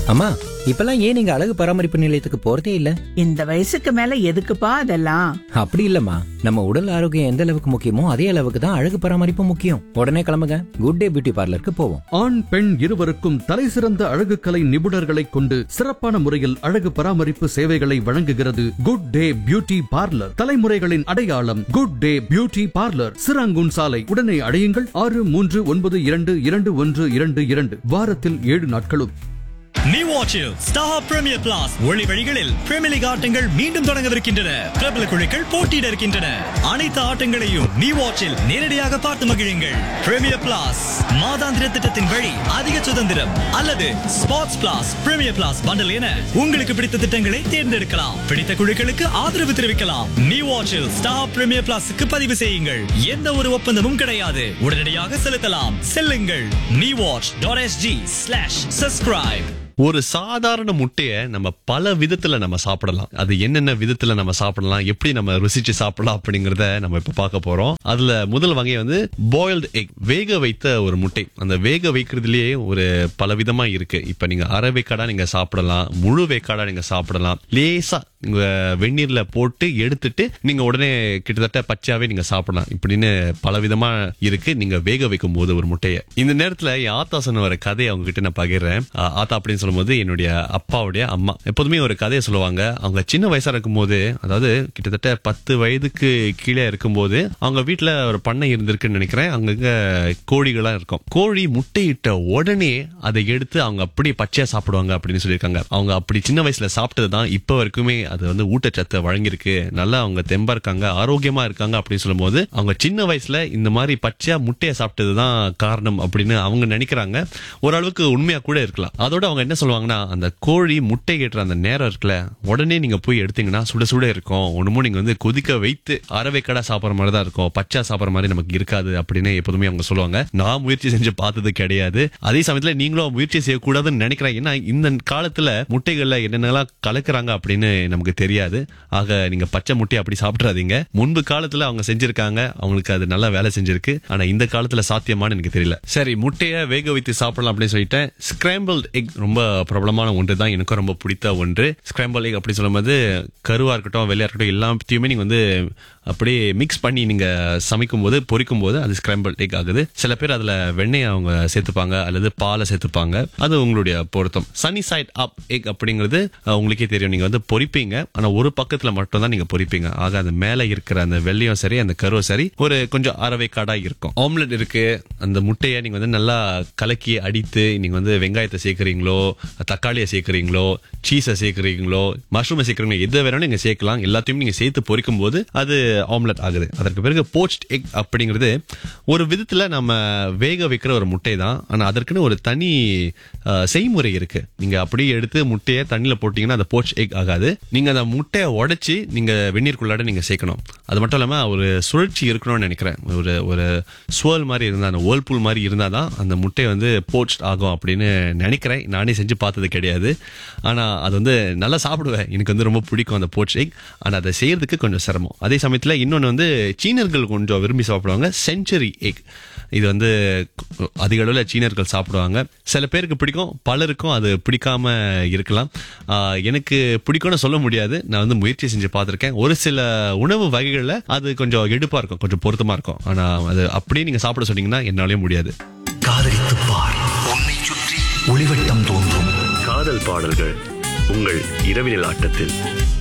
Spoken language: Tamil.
அம்மா இப்பெல்லாம் ஏன் நீங்க அழகு பராமரிப்பு நிலையத்துக்கு போறதே இல்ல இந்த வயசுக்கு மேல எதுக்குப்பா அதெல்லாம் அப்படி இல்லம்மா நம்ம உடல் ஆரோக்கியம் எந்த அளவுக்கு முக்கியமோ அதே அளவுக்கு தான் அழகு பராமரிப்பு முக்கியம் உடனே கிளம்புங்க குட் டே பியூட்டி பார்லருக்கு போவோம் ஆண் பெண் இருவருக்கும் தலைசிறந்த அழகுக்கலை நிபுணர்களைக் கொண்டு சிறப்பான முறையில் அழகு பராமரிப்பு சேவைகளை வழங்குகிறது குட் டே பியூட்டி பார்லர் தலைமுறைகளின் அடையாளம் good day beauty parlour Serangoon சாலை உடனே அடையுங்கள் ஆறு மூன்று ஒன்பது இரண்டு இரண்டு ஒன்று இரண்டு இரண்டு வாரத்தில் ஏழு நாட்களும் நீ வாட்சில் ஸ்டார் பிரீமியர் பிளாஸ் ஒளி வழிகளில் பிரீமியர் லீக் ஆட்டங்கள் மீண்டும் தொடங்கவிருக்கின்றன பிரபல குழுக்கள் போட்டியிட இருக்கின்றன அனைத்து ஆட்டங்களையும் நீ வாட்சில் நேரடியாக பார்த்து மகிழுங்கள் பிரீமியர் பிளாஸ் மாதாந்திர திட்டத்தின் வழி அதிக சுதந்திரம் அல்லது sports plus premier plus bundle என உங்களுக்கு பிடித்த திட்டங்களை தேர்ந்தெடுக்கலாம் பிடித்த குழுக்களுக்கு ஆதரவு தெரிவிக்கலாம் நீ வாட்சில் ஸ்டார் பிரீமியர் பிளாஸுக்கு பதிவு செய்யுங்கள் எந்த ஒரு ஒப்பந்தமும் கிடையாது உடனடியாக செலுத்தலாம் செல்லுங்கள் நீ watch dot SG slash subscribe ஒரு சாதாரண முட்டைய நம்ம பல விதத்துல நம்ம சாப்பிடலாம் அது என்னென்ன விதத்துல நம்ம சாப்பிடலாம் எப்படி நம்ம ருசிச்சு சாப்பிடலாம் அப்படிங்கறத நம்ம இப்ப பார்க்க போறோம் அதுல முதல் வகை வந்து பாயில்டு எக் வேக வைத்த ஒரு முட்டை அந்த வேக வைக்கிறதுலயே ஒரு பல விதமா இருக்கு இப்ப நீங்க அரை வேக்காடா நீங்க சாப்பிடலாம் முழு வேக்காடா நீங்க சாப்பிடலாம் லேசா நீங்க வெந்நீர்ல போட்டு எடுத்துட்டு நீங்க உடனே கிட்டத்தட்ட பச்சையாவே நீங்க சாப்பிடலாம் இப்படின்னு பல விதமா இருக்கு நீங்க வேக வைக்கும் போது ஒரு முட்டையை இந்த நேரத்துல என் ஆத்தா சொன்ன ஒரு கதையை அவங்க கிட்ட நான் பகிர்றேன் ஆ, ஆத்தா அப்படின்னு சொல்லும்போது என்னுடைய அப்பாவுடைய அம்மா எப்போதுமே ஒரு கதையை சொல்லுவாங்க அவங்க சின்ன வயசா இருக்கும்போது அதாவது கிட்டத்தட்ட பத்து வயதுக்கு கீழே இருக்கும்போது அவங்க வீட்டுல ஒரு பண்ணை இருந்திருக்குன்னு நினைக்கிறேன் அங்கங்க கோழிகள்லாம் இருக்கும் கோழி முட்டையிட்ட உடனே அதை எடுத்து அவங்க அப்படியே பச்சையா சாப்பிடுவாங்க அப்படின்னு சொல்லியிருக்காங்க அவங்க அப்படி சின்ன வயசுல சாப்பிட்டது தான் இப்போ வரைக்குமே அது வந்து ஊட்டச்சத்தை வழங்கியிருக்கு நல்லா அவங்க தெம்பா இருக்காங்க ஆரோக்கியமா இருக்காங்க அப்படின்னு சொல்லும்போது அவங்க சின்ன வயசுல இந்த மாதிரி பச்சையா முட்டையை சாப்பிட்டது தான் காரணம் அப்படின்னு அவங்க நினைக்கிறாங்க ஓரளவுக்கு உண்மையா கூட இருக்கலாம் அதோட அவங்க என்ன சொல்லுவாங்கன்னா அந்த கோழி முட்டை கேட்டுற அந்த நேரம் இருக்குல்ல உடனே நீங்க போய் எடுத்தீங்கன்னா சுட சுட இருக்கும் ஒண்ணுமோ நீங்க வந்து கொதிக்க வைத்து அரவைக்கடா சாப்பிடுற மாதிரி தான் இருக்கும் பச்சை சாப்பிடுற மாதிரி நமக்கு இருக்காது அப்படின்னு எப்போதுமே அவங்க சொல்லுவாங்க நான் முயற்சி செஞ்சு பார்த்தது கிடையாது அதே சமயத்துல நீங்களும் முயற்சி செய்யக்கூடாதுன்னு நினைக்கிறேன் ஏன்னா இந்த காலத்துல முட்டைகள்ல என்னென்னலாம் கலக்குறாங்க அப்படின்னு நமக்கு தெரியாது ஆக நீங்க பச்சை முட்டை அப்படி சாப்பிட்றாதீங்க முன்பு காலத்துல அவங்க செஞ்சிருக்காங்க அவங்களுக்கு அது நல்லா வேலை செஞ்சிருக்கு ஆனா இந்த காலத்துல சாத்தியமான்னு எனக்கு தெரியல சரி முட்டையை வேக வைத்து சாப்பிடலாம் அப்படின்னு சொல்லிட்டேன் ஸ்கிராம்பிள்ட் எக் ரொம்ப பிரபலமான ஒன்று தான் எனக்கும் ரொம்ப பிடித்த ஒன்று ஸ்கிராம்பிள் எக் அப்படி சொல்லும்போது கருவா இருக்கட்டும் வெள்ளையா இருக்கட்டும் எல்லாத்தையுமே நீங்க வந்து அப்படியே மிக்ஸ் பண்ணி நீங்க சமைக்கும் போது பொரிக்கும் போது அது ஸ்கிராம்பிள் எக் ஆகுது சில பேர் அதுல வெண்ணெய் அவங்க சேர்த்துப்பாங்க அல்லது பாலை சேர்த்துப்பாங்க அது உங்களுடைய பொருத்தம் சனி சைட் அப் எக் அப்படிங்கிறது அஹ், உங்களுக்கே தெரியும் நீங்க வந்து பொரிப்பீங்க ஆனா ஒரு பக்கத்துல மட்டும் தான் நீங்க பொரிப்பீங்க ஆக அது மேல இருக்கிற அந்த வெள்ளையும் சரி அந்த கருவும் சரி ஒரு கொஞ்சம் அரவை காடா இருக்கும் ஆம்லெட் இருக்கு அந்த முட்டையை நீங்க வந்து நல்லா கலக்கி அடித்து நீங்க வந்து வெங்காயத்தை சேர்க்கறீங்களோ தக்காளியை சேர்க்கறீங்களோ சீஸை சேர்க்கறீங்களோ மஷ்ரூமை சேர்க்கறீங்களோ எதை வேணாலும் நீங்க சேர்க்கலாம் எல்லாத்தையும் நீங்க சேர்த்து பொரிக்கும் போது அது ஆம்லெட் ஆகுது அதற்கு பிறகு போச்ட் எக் அப்படிங்கிறது ஒரு விதத்துல நம்ம வேக வைக்கிற ஒரு முட்டை தான் ஆனா அதற்குன்னு ஒரு தனி அஹ், செய்முறை இருக்கு நீங்க அப்படியே எடுத்து முட்டையை தண்ணியில போட்டீங்கன்னா அது போச் எக் ஆகாது நீங்க அந்த முட்டையை உடைச்சி நீங்க வெந்நீருக்குள்ளாட நீங்க சேர்க்கணும் அது மட்டும் இல்லாம ஒரு சுழற்சி இருக்கணும்னு நினைக்கிறேன் ஒரு ஒரு சுவல் மாதிரி இருந்தா அந்த வேர்ல்பூல் மாதிரி இருந்தா தான் அந்த முட்டை வந்து போச் ஆகும் அப்படின்னு நினைக்கிறேன் நானே செஞ்சு பார்த்தது கிடையாது ஆனா அது வந்து நல்லா சாப்பிடுவேன் எனக்கு வந்து ரொம்ப பிடிக்கும் அந்த போச் எக் ஆனா அதை செய்யறதுக்கு கொஞ்சம் சிரமம் அதே சமயத்துல இன்னொன்னு வந்து சீனர்கள் கொஞ்சம் விரும்பி சாப்பிடுவாங்க செஞ்சுரி எக் இது வந்து அதிக அளவில் சீனர்கள் சாப்பிடுவாங்க சில பேருக்கு பிடிக்கும் பலருக்கும் அது பிடிக்காம இருக்கலாம் ஆஹ் எனக்கு பிடிக்கும்னு சொல்ல முடியாது நான் வந்து முயற்சி செஞ்சு பார்த்துருக்கேன் ஒரு சில உணவு வகைகளில் அது கொஞ்சம் எடுப்பா இருக்கும் கொஞ்சம் பொருத்தமா இருக்கும் ஆனா அது அப்படியே நீங்க சாப்பிட சொன்னீங்கன்னா என்னாலே முடியாது காதலித்துப் பார் உன்னை சுற்றி ஒளிவட்டம் தோன்றும் காதல் பாடல்கள் உங்கள் இரவினில் ஆட்டத்தில்